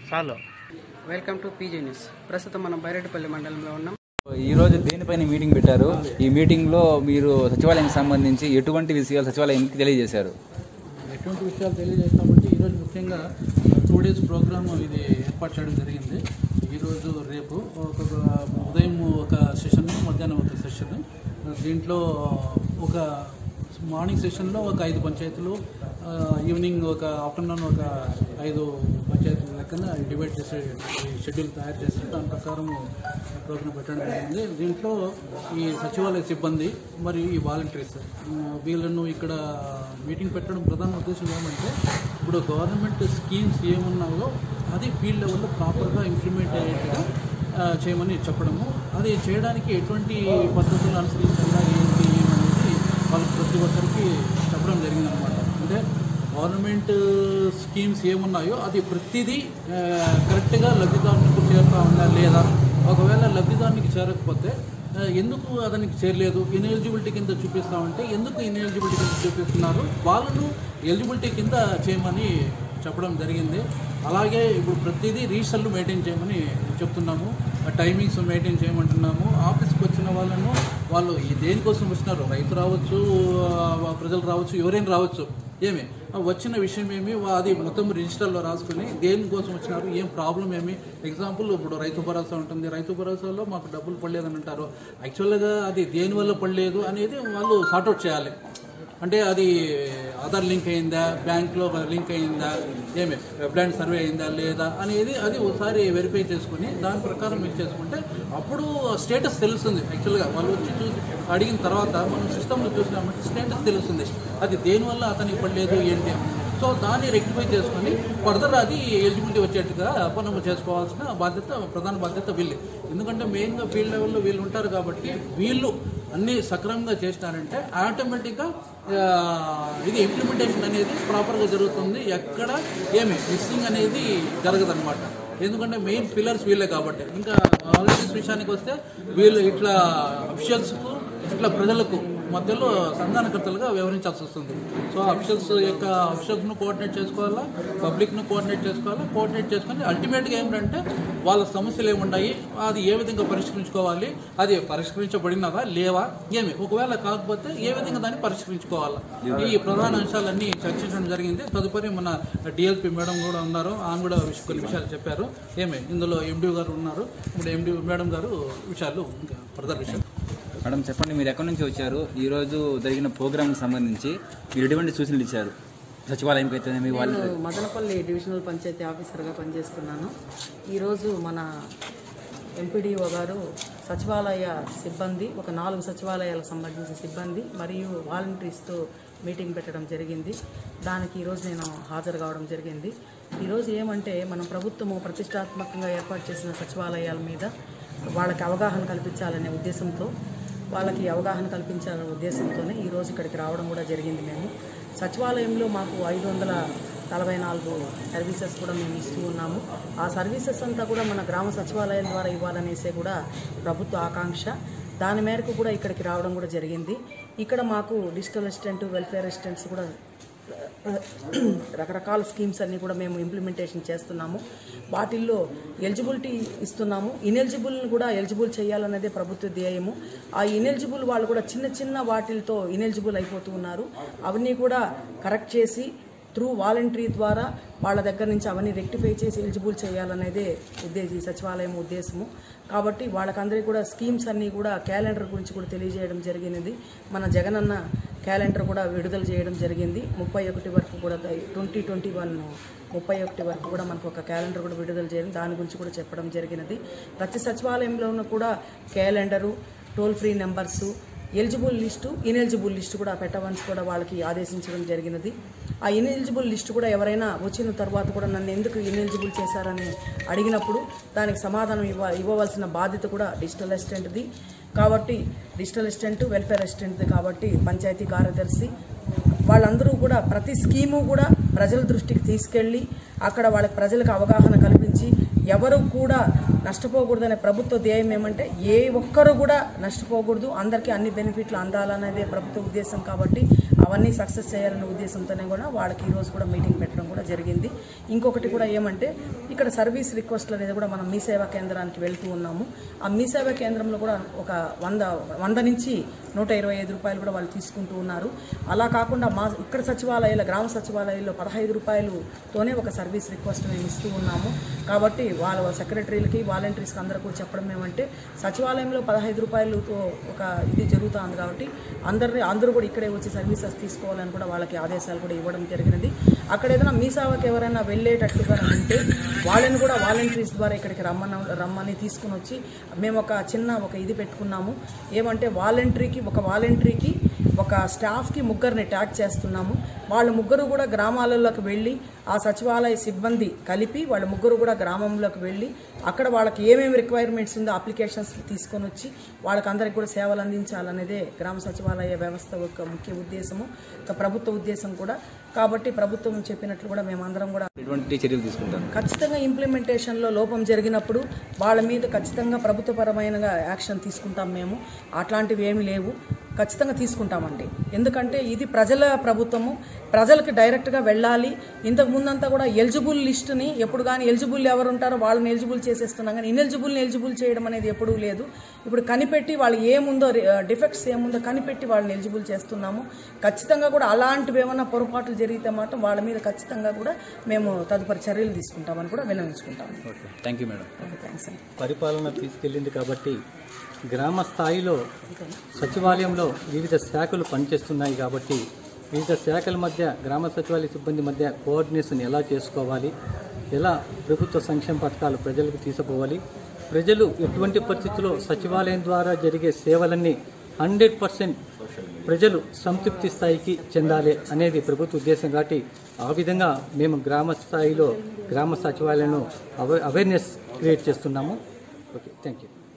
చాలు welcome to PG news ప్రస్తుతం మనం బైరెడ్డిపల్లి మండలంలో ఉన్నాం ఈ రోజు దేనిపైన మీటింగ్ పెట్టారు ఈ మీటింగ్ లో మీరు సచివాలయానికి సంబంధించి ఎటువంటి విషయాలు సచివాలయానికి తెలియజేశారు ఎటువంటి విషయాలు తెలియజేస్తామంటే ఈరోజు ముఖ్యంగా టూ డేస్ ప్రోగ్రామ్ ఇది ఏర్పాటు చేయడం జరిగింది ఈరోజు రేపు ఒక ఉదయం ఒక సెషన్ మధ్యాహ్నం ఒక సెషన్ దీంట్లో ఒక మార్నింగ్ సెషన్లో ఒక ఐదు పంచాయతీలు ఆ, ఈవినింగ్ ఒక ఆఫ్టర్నూన్ ఒక ఐదు పంచాయతీల లెక్కన డివైడ్ చేసే షెడ్యూల్ తయారు చేసి దాని ప్రకారం ప్రోగ్రామ్ పెట్టడం జరిగింది దీంట్లో ఈ సచివాలయ సిబ్బంది మరియు ఈ వాలంటీర్స్ వీళ్ళను ఇక్కడ మీటింగ్ పెట్టడం ప్రధాన ఉద్దేశం ఏమంటే ఇప్పుడు గవర్నమెంట్ స్కీమ్స్ ఏమున్నాయో అది ఫీల్డ్ లెవెల్లో ప్రాపర్గా ఇంప్లిమెంట్ అయ్యేట్టుగా ఆ, చేయమని చెప్పడము అది చేయడానికి ఎటువంటి పద్ధతులు అనుసరించాలా ఏంటి అనేది వాళ్ళకి ప్రతి ఒక్కరికి చెప్పడం జరిగిందనమాట అంటే గవర్నమెంట్ స్కీమ్స్ ఏమున్నాయో అది ప్రతిదీ ఆ, కరెక్ట్గా లబ్ధిదారునికి చేరుతా ఉందా లేదా ఒకవేళ లబ్ధిదారునికి చేరకపోతే ఆ, ఎందుకు అతనికి చేరలేదు ఇన్ఎలిజిబిలిటీ కింద చూపిస్తామంటే ఎందుకు ఇన్ఎలిజిబిలిటీ కింద చూపిస్తున్నారు వాళ్ళను ఎలిజిబిలిటీ కింద చేయమని చెప్పడం జరిగింది అలాగే ఇప్పుడు ప్రతిదీ రీసెల్ మెయింటైన్ చేయమని చెప్తున్నాము టైమింగ్స్ మెయింటైన్ చేయమంటున్నాము ఆఫీస్కి వచ్చిన వాళ్ళను వాళ్ళు ఈ దేనికోసం వచ్చినారు రైతు రావచ్చు ఆ, ప్రజలు రావచ్చు ఎవరైనా రావచ్చు ఏమి ఆ, వచ్చిన విషయం ఏమి వా- అది మొత్తం రిజిస్టర్లో రాసుకుని దేనికోసం వచ్చినారు ఏం ప్రాబ్లం ఏమి ఎగ్జాంపుల్ ఇప్పుడు రైతు భరోసా ఉంటుంది రైతు భరోసాలో మాకు డబ్బులు పడలేదని అంటారు యాక్చువల్గా అది దేనివల్ల పడలేదు అనేది వాళ్ళు సార్ట్అవుట్ చేయాలి అంటే అది ఆధార్ లింక్ అయిందా బ్యాంక్లో లింక్ అయిందా ఏమి వెబ్లాండ్ సర్వే అయిందా లేదా అనేది అది ఒకసారి వెరిఫై చేసుకుని దాని ప్రకారం మీరు చేసుకుంటే అప్పుడు స్టేటస్ తెలుస్తుంది యాక్చువల్గా వాళ్ళు వచ్చి చూసి అడిగిన తర్వాత మనం సిస్టంలో చూసినామంటే స్టేటస్ తెలుస్తుంది అది దేనివల్ల అతనికి పడలేదు ఏంటి అని. సో దాన్ని రెక్టిఫై చేసుకొని ఫర్దర్ అది ఎలిజిబిలిటీ వచ్చేట్టుగా మనం చేసుకోవాల్సిన బాధ్యత ప్రధాన బాధ్యత వీళ్ళు ఎందుకంటే మెయిన్గా ఫీల్డ్ లెవెల్లో వీళ్ళు ఉంటారు కాబట్టి వీళ్ళు అన్నీ సక్రమంగా చేసినారంటే ఆటోమేటిక్గా ఆ, ఇది ఇంప్లిమెంటేషన్ అనేది ప్రాపర్గా జరుగుతుంది ఎక్కడ ఏమి మిస్సింగ్ అనేది జరగదన్నమాట ఎందుకంటే మెయిన్ పిల్లర్స్ వీళ్ళే కాబట్టి ఇంకా వాలంటీర్స్ విషయానికి వస్తే వీళ్ళు ఇట్లా అఫిషియల్స్కు ఇట్లా ప్రజలకు మధ్యలో సంధానకర్తలుగా వ్యవహరించాల్సి వస్తుంది సో అఫిషియల్స్ యొక్క అఫిషియల్స్ను కోఆర్డినేట్ చేసుకోవాలా పబ్లిక్ను కోఆర్డినేట్ చేసుకోవాలా కోఆర్డినేట్ చేసుకొని అల్టిమేట్గా ఏంటంటే వాళ్ళ సమస్యలు ఏమున్నాయి అది ఏ విధంగా పరిష్కరించుకోవాలి అది పరిష్కరించబడినదా లేవా ఏమి ఒకవేళ కాకపోతే ఏ విధంగా దాన్ని పరిష్కరించుకోవాలా ఈ ప్రధాన అంశాలన్నీ చర్చించడం జరిగింది తదుపరి మన డిఎల్పి మేడం కూడా ఉన్నారు ఆమె కూడా విష- కొన్ని విషయాలు చెప్పారు ఏమి ఇందులో ఎండి గారు ఉన్నారు ఇప్పుడు ఎండి మేడం గారు విషయాలు ఇంకా ఫర్దర్ విషయాలు మేడం చెప్పండి మీరు ఎక్కడి నుంచి వచ్చారు ఈ రోజు జరిగిన ప్రోగ్రామ్కి సంబంధించి మీరు ఎటువంటి సూచనలు ఇచ్చారు సచివాలయంకి అయితే మీ వాళ్ళు నేను మదనపల్లి డివిజనల్ పంచాయతీ ఆఫీసర్గా పనిచేస్తున్నాను ఈరోజు మన ఎంపీడీఓ గారు సచివాలయ సిబ్బంది ఒక నాలుగు సచివాలయాలకు సంబంధించిన సిబ్బంది మరియు వాలంటీర్స్తో మీటింగ్ పెట్టడం జరిగింది దానికి ఈరోజు నేను హాజరు కావడం జరిగింది ఈరోజు ఏమంటే మనం ప్రభుత్వము ప్రతిష్టాత్మకంగా ఏర్పాటు చేసిన సచివాలయాల మీద వాళ్ళకి అవగాహన కల్పించాలనే ఉద్దేశంతో వాళ్ళకి అవగాహన కల్పించాలనే ఉద్దేశంతోనే ఈరోజు ఇక్కడికి రావడం కూడా జరిగింది మేము సచివాలయంలో మాకు ఐదు వందల నలభై నాలుగు సర్వీసెస్ కూడా మేము ఇస్తూ ఉన్నాము ఆ సర్వీసెస్ అంతా కూడా మన గ్రామ సచివాలయం ద్వారా ఇవ్వాలనేసే కూడా ప్రభుత్వ ఆకాంక్ష దాని మేరకు కూడా ఇక్కడికి రావడం కూడా జరిగింది ఇక్కడ మాకు డిజిటల్ అసిస్టెంట్ వెల్ఫేర్ అసిస్టెంట్స్ కూడా రకరకాల స్కీమ్స్ అన్నీ కూడా మేము ఇంప్లిమెంటేషన్ చేస్తున్నాము వాటిల్లో ఎలిజిబిలిటీ ఇస్తున్నాము ఇనెలిజిబుల్ని కూడా ఎలిజిబుల్ చేయాలనేదే ప్రభుత్వ ధ్యేయము ఆ ఇనెలిజిబుల్ వాళ్ళు కూడా చిన్న చిన్న వాటిలతో ఇనెలిజిబుల్ అయిపోతూ ఉన్నారు అవన్నీ కూడా కరెక్ట్ చేసి త్రూ వాలంటరీ ద్వారా వాళ్ళ దగ్గర నుంచి అవన్నీ రెక్టిఫై చేసి ఎలిజిబుల్ చేయాలనేదే ఉద్దేశ ఈ సచివాలయం ఉద్దేశము కాబట్టి వాళ్ళకందరికీ కూడా స్కీమ్స్ అన్నీ కూడా క్యాలెండర్ గురించి కూడా తెలియజేయడం జరిగినది మన జగనన్న క్యాలెండర్ కూడా విడుదల చేయడం జరిగింది ముప్పై ఒకటి వరకు కూడా ట్వంటీ ట్వంటీ వన్ ముప్పై ఒకటి వరకు కూడా మనకు ఒక క్యాలెండర్ కూడా విడుదల చేయడం దాని గురించి కూడా చెప్పడం జరిగినది ప్రతి సచివాలయంలోనూ కూడా calendar toll free numbers eligible list ineligible list కూడా పెట్టవలసి కూడా వాళ్ళకి ఆదేశించడం జరిగినది ఆ ఇనెలిజిబుల్ లిస్టు కూడా ఎవరైనా వచ్చిన తర్వాత కూడా నన్ను ఎందుకు ఇనెలిజిబుల్ చేశారని అడిగినప్పుడు దానికి సమాధానం ఇవ్వ ఇవ్వవలసిన బాధ్యత కూడా డిజిటల్ అసిస్టెంట్ది కాబట్టి డిజిటల్ అసిస్టెంట్ వెల్ఫేర్ అసిస్టెంట్ది కాబట్టి పంచాయతీ కార్యదర్శి వాళ్ళందరూ కూడా ప్రతి స్కీము కూడా ప్రజల దృష్టికి తీసుకెళ్ళి అక్కడ వాళ్ళకి ప్రజలకు అవగాహన కల్పించి ఎవరు కూడా నష్టపోకూడదనే ప్రభుత్వ ధ్యేయం ఏమంటే ఏ ఒక్కరు కూడా నష్టపోకూడదు అందరికీ అన్ని బెనిఫిట్లు అందాలనేదే ప్రభుత్వ ఉద్దేశం కాబట్టి అవన్నీ సక్సెస్ చేయాలనే ఉద్దేశంతోనే కూడా వాళ్ళకి ఈ రోజు కూడా మీటింగ్ పెట్టడం కూడా జరిగింది ఇంకొకటి కూడా ఏమంటే ఇక్కడ సర్వీస్ రిక్వెస్ట్లు అనేది కూడా మనం మీ సేవా కేంద్రానికి వెళ్తూ ఉన్నాము ఆ మీ సేవా కేంద్రంలో కూడా ఒక వంద వంద నుంచి నూట ఇరవై ఐదు రూపాయలు కూడా వాళ్ళు తీసుకుంటూ ఉన్నారు అలా కాకుండా మా ఇక్కడ సచివాలయాల గ్రామ సచివాలయాల్లో పదహైదు రూపాయలుతోనే ఒక సర్వీస్ రిక్వెస్ట్ మేము ఇస్తూ ఉన్నాము కాబట్టి వాళ్ళ సెక్రటరీలకి వాలంటీర్స్కి అందరూ కూడా చెప్పడం ఏమంటే సచివాలయంలో పదహైదు రూపాయలతో ఒక ఇది జరుగుతుంది కాబట్టి అందరినీ అందరూ కూడా ఇక్కడే వచ్చి సర్వీసెస్ తీసుకోవాలని కూడా వాళ్ళకి ఆదేశాలు కూడా ఇవ్వడం జరిగినది అక్కడ ఏదైనా మీ సేవకి ఎవరైనా వెళ్ళేటట్లుగా ఉంటే వాళ్ళని కూడా వాలంటీర్స్ ద్వారా ఇక్కడికి రమ్మని రమ్మని తీసుకుని వచ్చి మేము ఒక చిన్న ఒక ఇది పెట్టుకున్నాము ఏమంటే వాలంటరీకి ఒక వాలంటరీకి ఒక స్టాఫ్కి ముగ్గురిని ట్యాగ్ చేస్తున్నాము వాళ్ళు ముగ్గురు కూడా గ్రామాలలోకి వెళ్ళి ఆ సచివాలయ సిబ్బంది కలిపి వాళ్ళ ముగ్గురు కూడా గ్రామంలోకి వెళ్ళి అక్కడ వాళ్ళకి ఏమేమి రిక్వైర్మెంట్స్ ఉందో అప్లికేషన్స్ తీసుకొని వచ్చి వాళ్ళకి అందరికి కూడా సేవలు అందించాలనేదే గ్రామ సచివాలయ వ్యవస్థ యొక్క ముఖ్య ఉద్దేశము ఒక ప్రభుత్వ ఉద్దేశం కూడా కాబట్టి ప్రభుత్వం చెప్పినట్లు కూడా మేమందరం కూడా ఎటువంటి చర్యలు తీసుకుంటారు ఖచ్చితంగా ఇంప్లిమెంటేషన్లో లోపం జరిగినప్పుడు వాళ్ళ మీద ఖచ్చితంగా ప్రభుత్వపరమైన యాక్షన్ తీసుకుంటాం మేము అట్లాంటివి ఏమీ లేవు ఖచ్చితంగా తీసుకుంటామండి ఎందుకంటే ఇది ప్రజల ప్రభుత్వము ప్రజలకు డైరెక్ట్గా వెళ్ళాలి ఇంతకు ముందంతా కూడా ఎలిజిబుల్ లిస్టుని ఎప్పుడు కానీ ఎలిజిబుల్ ఎవరు ఉంటారో వాళ్ళని ఎలిజిబుల్ చేసేస్తున్నాం కానీ ఇన్ఎలిజిబుల్ని ఎలిజిబుల్ చేయడం అనేది ఎప్పుడూ లేదు ఇప్పుడు కనిపెట్టి వాళ్ళు ఏముందో డిఫెక్ట్స్ ఏముందో కనిపెట్టి వాళ్ళని ఎలిజిబుల్ చేస్తున్నాము ఖచ్చితంగా కూడా అలాంటివి ఏమైనా పొరపాట్లు జరిగితే మాత్రం వాళ్ళ మీద ఖచ్చితంగా కూడా మేము తదుపరి చర్యలు తీసుకుంటామని కూడా విన్నవించుకుంటాము okay thank you madam okay thanks అండి పరిపాలన తీసుకెళ్ళింది కాబట్టి గ్రామ స్థాయిలో సచివాలయంలో వివిధ శాఖలు పనిచేస్తున్నాయి కాబట్టి వివిధ శాఖల మధ్య గ్రామ సచివాలయ సిబ్బంది మధ్య కోఆర్డినేషన్ ఎలా చేసుకోవాలి ఎలా ప్రభుత్వ సంక్షేమ పథకాలు ప్రజలకు తీసుకుపోవాలి ప్రజలు ఎటువంటి పరిస్థితుల్లో సచివాలయం ద్వారా జరిగే సేవలన్నీ హండ్రెడ్ పర్సెంట్ ప్రజలు సంతృప్తి స్థాయికి చెందాలి అనేది ప్రభుత్వ ఉద్దేశం కాబట్టి ఆ విధంగా మేము గ్రామ స్థాయిలో గ్రామ సచివాలయంలో అవేర్నెస్ క్రియేట్ చేస్తున్నాము ఓకే థ్యాంక్ యూ